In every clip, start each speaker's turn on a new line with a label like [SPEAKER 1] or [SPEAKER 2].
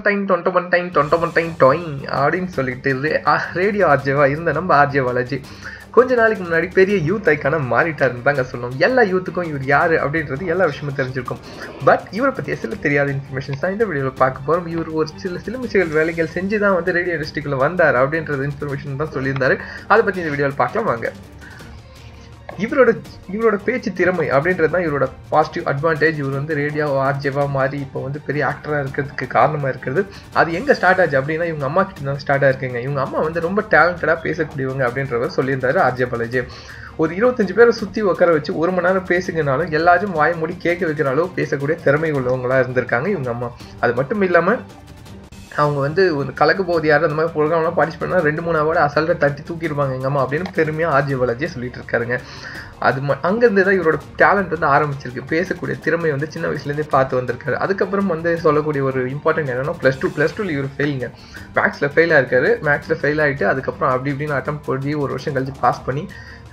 [SPEAKER 1] time டொண்டமன் time டொண்டமன் time டொயிங் அப்படின்னு சொல்லிட்டு ரேடியோ ஆர்ஜேவா இருந்த நம்ம ஆர்ஜே பாலாஜி கொஞ்ச நாளைக்கு முன்னாடி பெரிய யூத் ஐக்கான மாறிட்டாருன்னு தாங்க சொல்லணும் எல்லா யூத்துக்கும் இவர் யார் அப்படின்றது எல்லா விஷயமும் தெரிஞ்சிருக்கும் பட் இவரை பற்றிய சில தெரியாத இன்ஃபர்மேஷன்ஸ் தான் இந்த வீடியோவில் பார்க்க போகிறோம் இவர் ஒரு சில சிலுமிச்சைகள் வேலைகள் செஞ்சு தான் வந்து ரேடியோ இண்டஸ்ட்ரிக்குள்ளே வந்தார் அப்படின்றது இன்ஃபர்மேஷன் தான் சொல்லியிருந்தாரு அதை பற்றி இந்த வீடியோவில் பார்க்கலாம் வாங்க இவரோட இவரோட பேச்சு திறமை அப்படின்றது தான் இவரோட பாசிட்டிவ் அட்வான்டேஜ் இவர் வந்து ரேடியோ ஆர்ஜேவா மாறி இப்போ வந்து பெரிய ஆக்டராக இருக்கிறதுக்கு காரணமாக இருக்கிறது அது எங்கே ஸ்டார்ட் ஆச்சு அப்படின்னா இவங்க அம்மா கிட்ட தான் ஸ்டார்ட் ஆயிருக்குங்க இவங்க அம்மா வந்து ரொம்ப டேலண்டடாக பேசக்கூடியவங்க அப்படின்றவர் சொல்லியிருந்தாரு ஆர்ஜே பாலாஜி ஒரு இருபத்தஞ்சு பேரை சுற்றி உட்கார வச்சு ஒரு மணி நேரம் பேசுங்கனாலும் எல்லாரும் வாய மூடி கேட்க வைக்கிற அளவு பேசக்கூடிய திறமை உள்ளவங்களா இருந்திருக்காங்க இவங்க அம்மா அது மட்டும் இல்லாமல் அவங்க வந்து ஒரு கலக்க போகுது யாரும் அந்த மாதிரி ப்ரோக்ராம்லாம் பார்ட்டிசிபேட் பண்ணால் ரெண்டு மூணு அவார்டு அசால்ட்டாக தட்டி தூக்கியிருப்பாங்க எங்கள் அம்மா அப்படின்னு பெருமையாக ஆர்ஜி பாலாஜியே சொல்லிட்டு இருக்காருங்க அது ம அங்கேருந்து தான் இவரோட டேலண்ட் வந்து ஆரம்பிச்சிருக்கு பேசக்கூடிய திறமை வந்து சின்ன வயசுலேருந்தே பார்த்து வந்திருக்காரு அதுக்கப்புறம் வந்து சொல்லக்கூடிய ஒரு இம்பார்ட்டன்ட் என்னன்னா ப்ளஸ் டூ ப்ளஸ் டூவில் இவர் ஃபெயிலுங்க மேக்ஸில் ஃபெயில் ஆயிருக்காரு மேக்ஸில் ஃபெயில் ஆகிட்டு அதுக்கப்புறம் அப்படி இப்படின்னு அட்டம் பண்ணி ஒரு வருஷம் கழிச்சு பாஸ் பண்ணி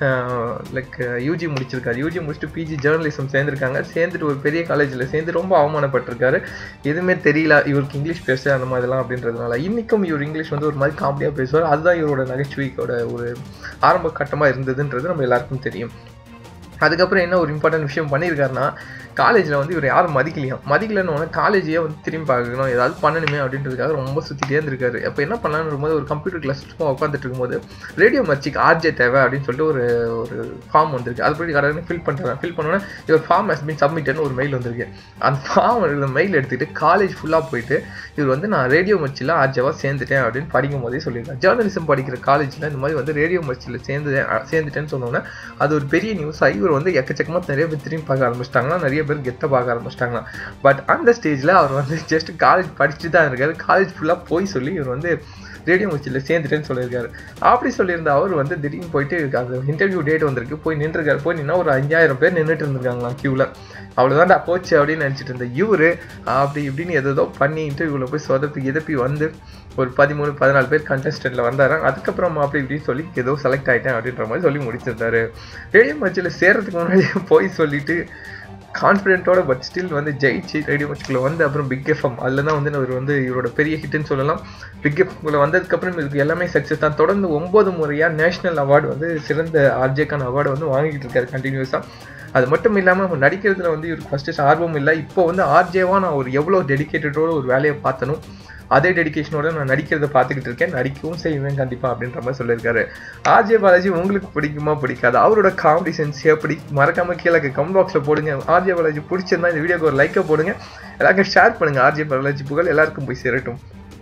[SPEAKER 1] லைக் யூஜி முடிச்சிருக்காரு யூஜி முடிச்சுட்டு பிஜி ஜேர்னலிசம் சேர்ந்துருக்காங்க சேர்ந்துட்டு ஒரு பெரிய காலேஜில் சேர்ந்து ரொம்ப அவமானப்பட்டிருக்காரு எதுவுமே தெரியல இவருக்கு இங்கிலீஷ் பேச அந்த மாதிரிலாம் அப்படின்றதுனால இன்றைக்கும் இவர் இங்கிலீஷ் வந்து ஒரு மாதிரி காமெடியாக பேசுவார் அதுதான் இவரோட நகைச்சுவைக்கோட ஒரு ஆரம்ப கட்டமாக இருந்ததுன்றது நம்ம எல்லாருக்கும் தெரியும் அதுக்கப்புறம் என்ன ஒரு இம்பார்ட்டன்ட் விஷயம் பண்ணியிருக்காருன்னா காலேஜில் வந்து இவர் யாரும் மதிக்கலையாம் மதிக்கலன்னு உடனே காலேஜையே வந்து திரும்பி பார்க்கணும் ஏதாவது பண்ணணுமே அப்படின்றதுக்காக ரொம்ப சுற்றிட்டே இருந்திருக்காரு அப்போ என்ன பண்ணலான்னு இருக்கும்போது ஒரு கம்ப்யூட்டர் கிளாஸ் சும்மா உட்காந்துட்டு இருக்கும்போது ரேடியோ மர்ச்சிக்கு ஆர்ஜே தேவை அப்படின்னு சொல்லிட்டு ஒரு ஒரு ஃபார்ம் வந்திருக்கு அது போய் கடற்கரை ஃபில் பண்ணுறாங்க ஃபில் பண்ணோன்னே இவர் ஃபார்ம் ஹஸ் பின் சப்மிட்னு ஒரு மெயில் வந்திருக்கு அந்த ஃபார்ம் மெயில் எடுத்துகிட்டு காலேஜ் ஃபுல்லாக போயிட்டு இவர் வந்து நான் ரேடியோ மர்ச்சியில் ஆர்ஜேவாக சேர்ந்துட்டேன் அப்படின்னு படிக்கும் போதே சொல்லியிருக்காரு ஜேர்னலிசம் படிக்கிற காலேஜில் இந்த மாதிரி வந்து ரேடியோ மர்ச்சியில் சேர்ந்து சேர்ந்துட்டேன்னு சொன்னோன்னே அது ஒரு பெரிய நியூஸ் ஆகி இவர் வந்து எக்கச்சக்கமாக நிறைய பேர் திரும்பி பார்க்க ஆரம்பிச்சிட்டாங்களா நிறைய பேர் கெத்த பார்க்க ஆரம்பிச்சிட்டாங்களா பட் அந்த ஸ்டேஜில் அவர் வந்து ஜஸ்ட் காலேஜ் படிச்சுட்டு தான் இருக்காரு காலேஜ் ஃபுல்லாக போய் சொல்லி இவர் வந்து ரேடியோ முச்சில் சேர்ந்துட்டேன்னு சொல்லியிருக்காரு அப்படி சொல்லியிருந்த அவர் வந்து திடீர்னு போயிட்டு அந்த இன்டர்வியூ டேட் வந்திருக்கு போய் நின்றுருக்காரு போய் நின்னா ஒரு அஞ்சாயிரம் பேர் நின்றுட்டு இருந்திருக்காங்களாம் க்யூவில் அவ்வளோதான்டா போச்சு அப்படின்னு நினச்சிட்டு இருந்த இவர் அப்படி இப்படின்னு எதோ பண்ணி இன்டர்வியூவில் போய் சொதப்பி எதப்பி வந்து ஒரு பதிமூணு பதினாலு பேர் கண்டஸ்டண்ட்டில் வந்தாராங்க அதுக்கப்புறம் அப்படி இப்படின்னு சொல்லி ஏதோ செலக்ட் ஆகிட்டேன் அப்படின்ற மாதிரி சொல்லி முடிச்சிருந்தாரு ரேடியோ மச்சில் சேர்றதுக்கு முன்னாடி போய் சொல்லிட்டு கான்ஃபிடென்ட்டோட பட் ஸ்டில் வந்து ஜெயிச்சு ரேடியோ மச்சுக்குள்ள வந்து அப்புறம் பிக் எஃப்எம் அதில் தான் வந்து இவர் வந்து இவரோட பெரிய ஹிட்னு சொல்லலாம் பிக் எஃப்எம்ல வந்ததுக்கப்புறம் இதுக்கு எல்லாமே சக்ஸஸ் தான் தொடர்ந்து ஒம்பது முறையாக நேஷனல் அவார்டு வந்து சிறந்த ஆர்ஜேக்கான அவார்டு வந்து வாங்கிட்டு இருக்காரு கண்டினியூஸாக அது மட்டும் இல்லாமல் நடிக்கிறதுல வந்து இவருக்கு ஃபஸ்ட்டு ஆர்வம் இல்லை இப்போ வந்து ஆர்ஜேவாக நான் ஒரு எவ்வளோ டெடிக்கேட்டடோட ஒரு வேலையை பார்த்தனும் அதே டெடிக்கேஷனோட நான் நடிக்கிறத பார்த்துக்கிட்டு இருக்கேன் நடிக்கவும் செய்வேன் கண்டிப்பாக அப்படின்ற மாதிரி சொல்லியிருக்காரு ஆர்ஜே பாலாஜி உங்களுக்கு பிடிக்குமா பிடிக்காது அவரோட காமெடி சென்ஸ் எப்படி மறக்காம கீழே கமெண்ட் பாக்ஸில் போடுங்க ஆர்ஜே பாலாஜி பிடிச்சிருந்தா இந்த வீடியோக்கு ஒரு லைக்கை போடுங்க எல்லாருக்கும் ஷேர் பண்ணுங்கள் ஆர்ஜே பாலாஜி புகழ் எல்லாருக்கும் போய் சேரட்டும்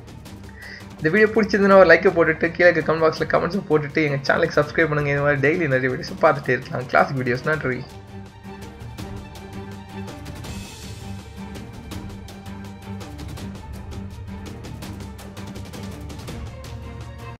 [SPEAKER 1] இந்த வீடியோ பிடிச்சிருந்தனா ஒரு லைக்கை போட்டுட்டு கீழே கமெண்ட் பாக்ஸில் கமெண்ட்ஸும் போட்டுட்டு எங்கள் சேனலுக்கு சப்ஸ்கிரைப் பண்ணுங்கள் இந்த மாதிரி டெய்லி நிறைய வீடியோஸ் பார்த்துட்டே இருக்கலாம் கிளாசிக் வீடியோஸ் நன்றி